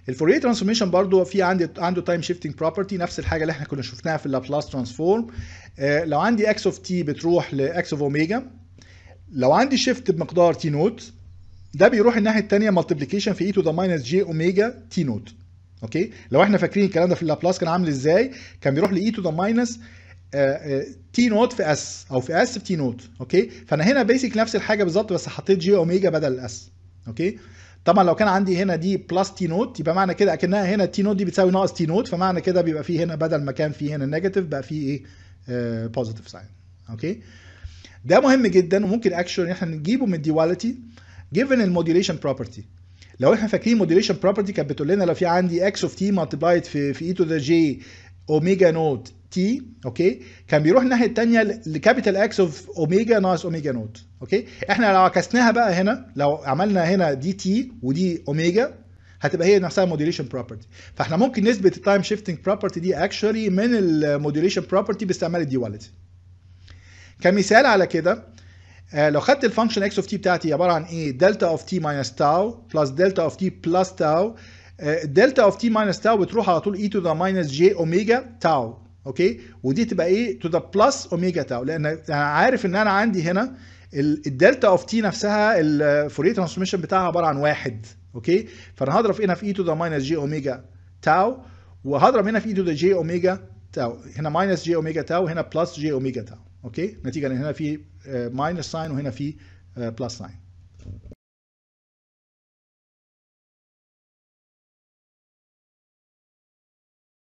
الفوريه ترانسفورميشن برضو في عندي عنده تايم شيفتنج بروبرتي نفس الحاجه اللي احنا كنا شفناها في اللابلاس ترانسفورم آه لو عندي اكس اوف تي بتروح لاكس اوف اوميجا لو عندي شيفت بمقدار تي نوت ده بيروح الناحيه الثانيه مالتيبليكيشن في اي تو ذا ماينس جي اوميجا تي نوت اوكي لو احنا فاكرين الكلام ده في اللابلاس كان عامل ازاي كان بيروح لاي تو ذا ماينس تي نوت في اس او في اس في تي نوت اوكي فانا هنا بيسك نفس الحاجه بالظبط بس حطيت جي اوميجا بدل الاس اوكي طبعا لو كان عندي هنا دي بلس تي نوت يبقى معنى كده اكنها هنا تي نوت دي بتساوي ناقص تي نوت فمعنى كده بيبقى في هنا بدل ما كان في هنا نيجاتيف بقى في ايه بوزيتيف ساين اوكي ده مهم جدا وممكن اكشن احنا نجيبه من الديواليتي جيفن الموديوليشن بروبرتي لو احنا فاكرين موديوليشن بروبرتي كانت بتقول لنا لو في عندي اكس اوف تي مالتبلايد في في اي تو ذا جي اوميجا نوت تي اوكي كان بيروح الناحيه الثانيه لكابيتال اكس اوف اوميجا ناقص اوميجا نوت اوكي احنا لو عكسناها بقى هنا لو عملنا هنا دي تي ودي اوميجا هتبقى هي نفسها موديوليشن بروبرتي فاحنا ممكن نثبت التايم شيفتنج بروبرتي دي اكشولي من الموديوليشن بروبرتي باستعمال الديواليتي كمثال على كده آه لو خدت الفانكشن اكس اوف تي بتاعتي عباره عن ايه دلتا اوف تي ماينس تاو بلس دلتا اوف تي بلس تاو دلتا اوف تي ماينس تاو بتروح على طول اي تو ذا ماينس جي اوميجا تاو اوكي ودي تبقى ايه تو ذا بلس اوميجا تاو لان انا عارف ان انا عندي هنا الدلتا اوف تي نفسها الفوريه ترانسفورميشن بتاعها عباره عن واحد اوكي فانا هضرب هنا في اي تو ذا ماينس جي اوميجا تاو وهضرب هنا في اي تو ذا جي اوميجا تاو هنا ماينس جي اوميجا تاو هنا بلس جي اوميجا تاو اوكي نتيجه ان هنا في ماينس ساين وهنا في بلس ساين